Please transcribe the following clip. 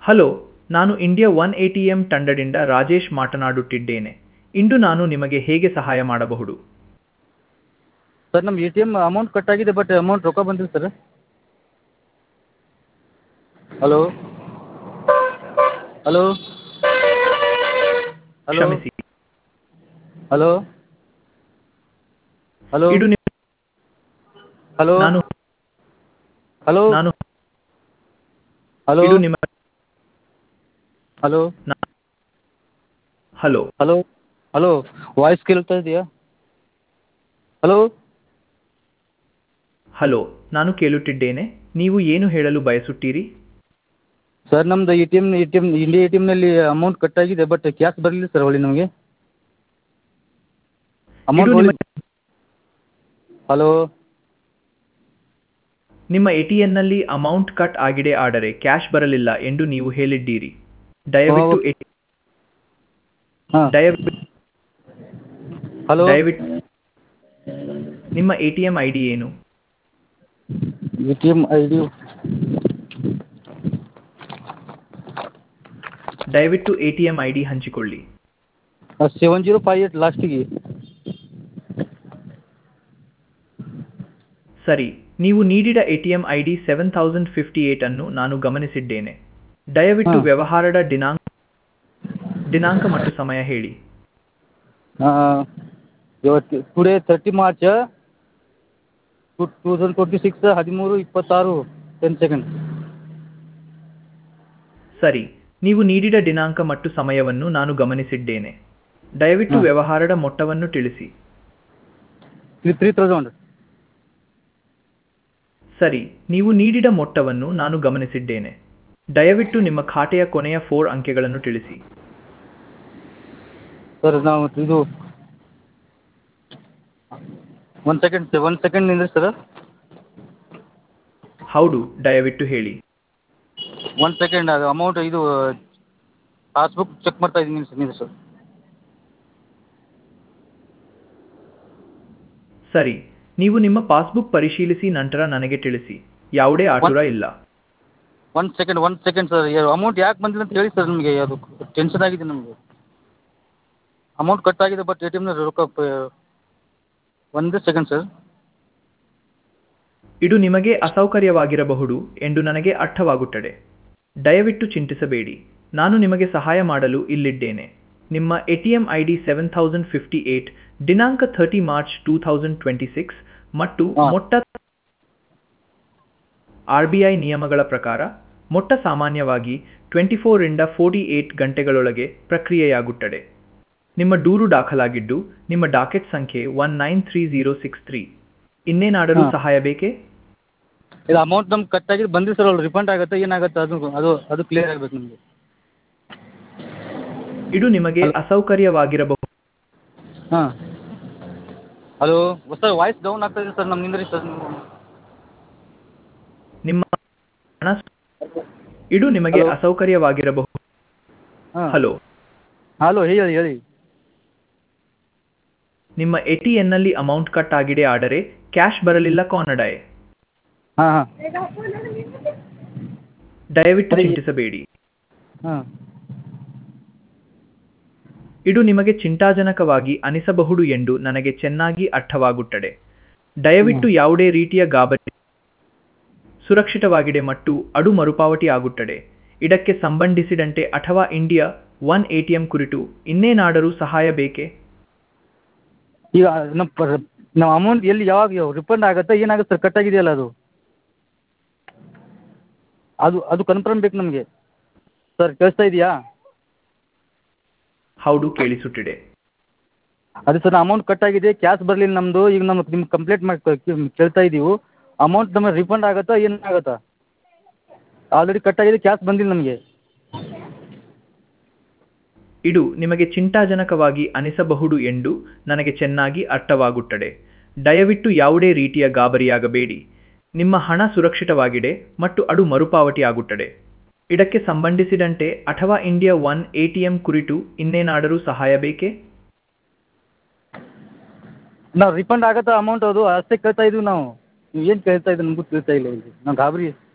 Hello ನಾನು India one A T M ತಂಡದಿಂದ ರಾಜೇಶ್ ಮಾತನಾಡುತ್ತಿದ್ದೇನೆ ಇಂದು ನಾನು ನಿಮಗೆ ಹೇಗೆ ಸಹಾಯ ಮಾಡಬಹುದು ಸರ್ ನಮ್ಮ A T M amount cut ಆಗಿದೆ ಬಟ್ ಅಮೌಂಟ್ ರೊಕ್ಕ ಬಂದಿಲ್ಲ ಸರ್ ಹಲೋ ಹಲೋ ಹಲೋ ಕ್ಷಮಿಸಿ ಹಲೋ ಹಲೋ ಇದು ನಿಮ್ಮ ಹಲೋ ನಾನು ಹಲೋ ನಾನು ಹಲೋ ಇದು ನಿಮ್ಮ hello hello hello hello voice ಕೇಳ್ತಾ ಇದೆಯಾ ಹಲೋ ಹಲೋ ನಾನು ಕೇಳುತ್ತಿದ್ದೇನೆ ನೀವು ಏನು ಹೇಳಲು ಬಯಸುತ್ತೀರಿ ಸರ್ ನಮ್ಮದು A T M A T M India A T ಎಮ್ನಲ್ಲಿ ಅಮೌಂಟ್ ಕಟ್ ಆಗಿದೆ ಬಟ್ ಕ್ಯಾಶ್ ಬರಲಿಲ್ಲ ಸರ್ ಹೊಳ್ಳಿ ನಮಗೆ ಅಮೌಂಟ್ ಇದು ಹೊಳ್ಳಿ ನಿಮ್ಮ ಹಲೋ ನಿಮ್ಮ ಎ ಟಿ ಎನ್ನಲ್ಲಿ ಅಮೌಂಟ್ ಕಟ್ ಆಗಿದೆ ಆದರೆ ಕ್ಯಾಶ್ ಬರಲಿಲ್ಲ ಎಂದು ನೀವು ಹೇಳಿದ್ದೀರಿ ದಯವಿಟ್ಟು ಎ ಹಾಂ ದಯವಿಟ್ಟು ಹಲೋ ದಯವಿಟ್ಟು ನಿಮ್ಮ A T M I D ಏನು A T M I D ದಯವಿಟ್ಟು A T M I D ಹಂಚಿಕೊಳ್ಳಿ ಸೆವೆನ್ ಜೀರೋ ಫೈವ್ ಏಟ್ ಲಾಸ್ಟಿಗೆ ಸರಿ ನೀವು ನೀಡಿದ A T M I D seven thousand fifty eight ಅನ್ನು ನಾನು ಗಮನಿಸಿದ್ದೇನೆ ದಯವಿಟ್ಟು ಹಾಂ. ವ್ಯವಹಾರದ ದಿನಾಂಕ ದಿನಾಂಕ ಮತ್ತು ಸಮಯ ಹೇಳಿ ಇವತ್ತು today thirty March two two thousand twenty six ಹದಿಮೂರು ಇಪ್ಪತ್ತಾರು ಟೆನ್ ಸೆಕೆಂಡ್ ಸರಿ ನೀವು ನೀಡಿದ ದಿನಾಂಕ ಮತ್ತು ಸಮಯವನ್ನು ನಾನು ಗಮನಿಸಿದ್ದೇನೆ ದಯವಿಟ್ಟು ಹಾಂ. ವ್ಯವಹಾರದ ಮೊತ್ತವನ್ನು ತಿಳಿಸಿ ತ್ರೀ ತ್ರೀ ತೌಸಂಡ್ ಸರಿ ನೀವು ನೀಡಿದ ಮೊತ್ತವನ್ನು ನಾನು ಗಮನಿಸಿದ್ದೇನೆ ದಯವಿಟ್ಟು ನಿಮ್ಮ ಖಾತೆಯ ಕೊನೆಯ ಫೋರ್ ಅಂಕೆಗಳನ್ನು ತಿಳಿಸಿ ಸರ್ ನಾವು ಇದು ಒನ್ ಸೆಕೆಂಡ್ ಒನ್ ಸೆಕೆಂಡ್ ನಿಂದ್ರಿ ಸರ್ ಹೌದು ದಯವಿಟ್ಟು ಹೇಳಿ ಒನ್ ಸೆಕೆಂಡ್ ಅದು ಅಮೌಂಟ್ ಇದು ಪಾಸ್ಬುಕ್ ಚೆಕ್ ಮಾಡ್ತಾ ಇದ್ದೀನಿ ಸರ್ ನಿಂದ್ರಿ ಸರ್ ಸರಿ ನೀವು ನಿಮ್ಮ ಪಾಸ್ಬುಕ್ ಪರಿಶೀಲಿಸಿ ನಂತರ ನನಗೆ ತಿಳಿಸಿ ಯಾವುದೇ ಆತುರ ಇಲ್ಲ one second one second sir amount ಯಾಕೆ ಬಂದಿಲ್ಲ ಅಂತ ಹೇಳಿ ಸರ್ ನಮಗೆ ಅದು ಟೆನ್ಷನ್ ಆಗಿದೆ ನಮಗೆ ಅಮೌಂಟ್ ಕಟ್ ಆಗಿದೆ ಬಟ್ ಎ ಟಿ ಎಮ್ನ ರೊಕ್ಕ ಪ- ಒಂದೇ ಸೆಕೆಂಡ್ ಸರ್ ಇದು ನಿಮಗೆ ಅಸೌಕರ್ಯವಾಗಿರಬಹುದು ಎಂದು ನನಗೆ ಅರ್ಥವಾಗುತ್ತದೆ ದಯವಿಟ್ಟು ಚಿಂತಿಸಬೇಡಿ ನಾನು ನಿಮಗೆ ಸಹಾಯ ಮಾಡಲು ಇಲ್ಲಿದ್ದೇನೆ ನಿಮ್ಮ A T M I D seven thousand fifty eight ದಿನಾಂಕ thirty March two thousand twenty six ಮತ್ತು ಹಾಂ. ಮೊಟ್ಟ ಆರ್ ಬಿ ಐ ನಿಯಮಗಳ ಪ್ರಕಾರ ಮೊಟ್ಟ ಸಾಮಾನ್ಯವಾಗಿ ಟ್ವೆಂಟಿ ಫೋರಿಂದ ಫೋರ್ಟಿ ಏಟ್ ಗಂಟೆಗಳೊಳಗೆ ಪ್ರಕ್ರಿಯೆಯಾಗುತ್ತದೆ ನಿಮ್ಮ ದೂರು ದಾಖಲಾಗಿದ್ದು ನಿಮ್ಮ ಡಾಕೆಟ್ ಸಂಖ್ಯೆ one nine three zero six three ಇನ್ನೇನಾದರೂ ಹಾಂ. ಸಹಾಯ ಬೇಕೇ ಇದು ಅಮೌಂಟ್ ನಮ್ಗೆ ಕಟ್ ಆಗಿದೆ ಬಂದಿದೆ ಸರ್ ಅಲ್ಲಿ ರಿಫಂಡ್ ಆಗುತ್ತೆ ಏನಾಗುತ್ತೆ ಅದು ಅದು ಅದು ಕ್ಲಿಯರ್ ಆಗ್ಬೇಕು ನಮಗೆ ಇದು ನಿಮಗೆ ಅಸೌಕರ್ಯವಾಗಿರಬಹುದು ಹಾಂ ಹಲೋ ಸರ್ ವಾಯ್ಸ್ ಡೌನ್ ಆಗ್ತಾ ಇದೆ ಸರ್ ನಮ್ಮ ನಿಂದ್ರಿ ಸರ್ ನೀವು ನಿಮ್ಮ ಹಣ ಇದು ನಿಮಗೆ Hello? ಅಸೌಕರ್ಯವಾಗಿರಬಹುದು ಹಾಂ ಹಲೋ ಹಲೋ ಹೇಳಿ ಹೇಳಿ ನಿಮ್ಮ ಎ ಟಿ ಎನ್ನಲ್ಲಿ ಅಮೌಂಟ್ ಕಟ್ ಆಗಿದೆ ಆದರೆ ಕ್ಯಾಶ್ ಬರಲಿಲ್ಲ ಕಾನಡಾಯ್ ಹಾಂ ಹಾಂ ದಯವಿಟ್ಟು ಅದೇ- ಚಿಂತಿಸಬೇಡಿ ಹಾಂ ಇದು ನಿಮಗೆ ಚಿಂತಾಜನಕವಾಗಿ ಅನಿಸಬಹುದು ಎಂದು ನನಗೆ ಚೆನ್ನಾಗಿ ಅರ್ಥವಾಗುತ್ತದೆ ದಯವಿಟ್ಟು ಯಾವುದೇ ರೀತಿಯ ಗಾಬರಿ ಸುರಕ್ಷಿತವಾಗಿದೆ ಮತ್ತು ಅದು ಮರುಪಾವತಿ ಆಗುತ್ತದೆ ಇದಕ್ಕೆ ಸಂಬಂಧಿಸಿದಂತೆ ಅಥವಾ ಇಂಡಿಯಾ ಒನ್ ಎಟಿಎಂ ಕುರಿತು ಇನ್ನೇನಾದರೂ ಸಹಾಯ ಬೇಕೇ ಈಗ ನಮ್ಮ ಪ ನಾವು ಅಮೌಂಟ್ ಎಲ್ಲಿ ಯಾವಾಗ ರಿಫಂಡ್ ಆಗುತ್ತೆ ಏನಾಗುತ್ತೆ ಸರ್ ಕಟ್ ಆಗಿದೆಯಲ್ಲ ಅದು ಅದು ಅದು ಕನ್ಫರ್ಮ್ ಬೇಕು ನಮಗೆ ಸರ್ ಕೇಳಿಸ್ತಾ ಇದೆಯಾ ಹೌದು ಕೇಳಿಸುತ್ತಿದೆ ಅದೇ ಸರ್ ಅಮೌಂಟ್ ಕಟ್ ಆಗಿದೆ ಕ್ಯಾಶ್ ಬರಲಿಲ್ಲ ನಮ್ಮದು ಈಗ ನಮ್ಗೆ ನಿಮ್ಗೆ ಕಂಪ್ಲೇಂಟ್ ಮಾಡಿ ಕೇಳ್ತಾ ಇದ್ದೀವಿ ಅಮೌಂಟ್ ನಮಗೆ ರಿಫಂಡ್ ಆಗುತ್ತಾ ಏನಾಗುತ್ತಾ ಆಲ್ರೆಡಿ ಕಟ್ ಆಗಿದೆ ಕ್ಯಾಶ್ ಬಂದಿಲ್ಲ ನಮಗೆ ಇದು ನಿಮಗೆ ಚಿಂತಾಜನಕವಾಗಿ ಅನಿಸಬಹುದು ಎಂದು ನನಗೆ ಚೆನ್ನಾಗಿ ಅರ್ಥವಾಗುತ್ತದೆ ದಯವಿಟ್ಟು ಯಾವುದೇ ರೀತಿಯ ಗಾಬರಿಯಾಗಬೇಡಿ ನಿಮ್ಮ ಹಣ ಸುರಕ್ಷಿತವಾಗಿದೆ ಮತ್ತು ಅದು ಮರುಪಾವತಿ ಆಗುತ್ತದೆ ಇದಕ್ಕೆ ಸಂಬಂಧಿಸಿದಂತೆ ಅಥವಾ ಇಂಡಿಯಾ ಒನ್ ಎಟಿಎಂ ಕುರಿತು ಇನ್ನೇನಾದರೂ ಸಹಾಯ ಬೇಕೇ ನಾವು ರಿಫಂಡ್ ಆಗುತ್ತಾ ಅಮೌಂಟ್ ಅದು ಅಷ್ಟೇ ಕೇಳ್ತಾ ಇದೀವಿ ನಾವು ನೀವು ಏನು ಕೇಳ್ತಾ ಇದ್ದೀವಿ ನಮಗೂ ತಿಳಿತಾ ಇಲ್ಲ ಇಲ್ಲಿ ನಾವು ಗಾಬರಿ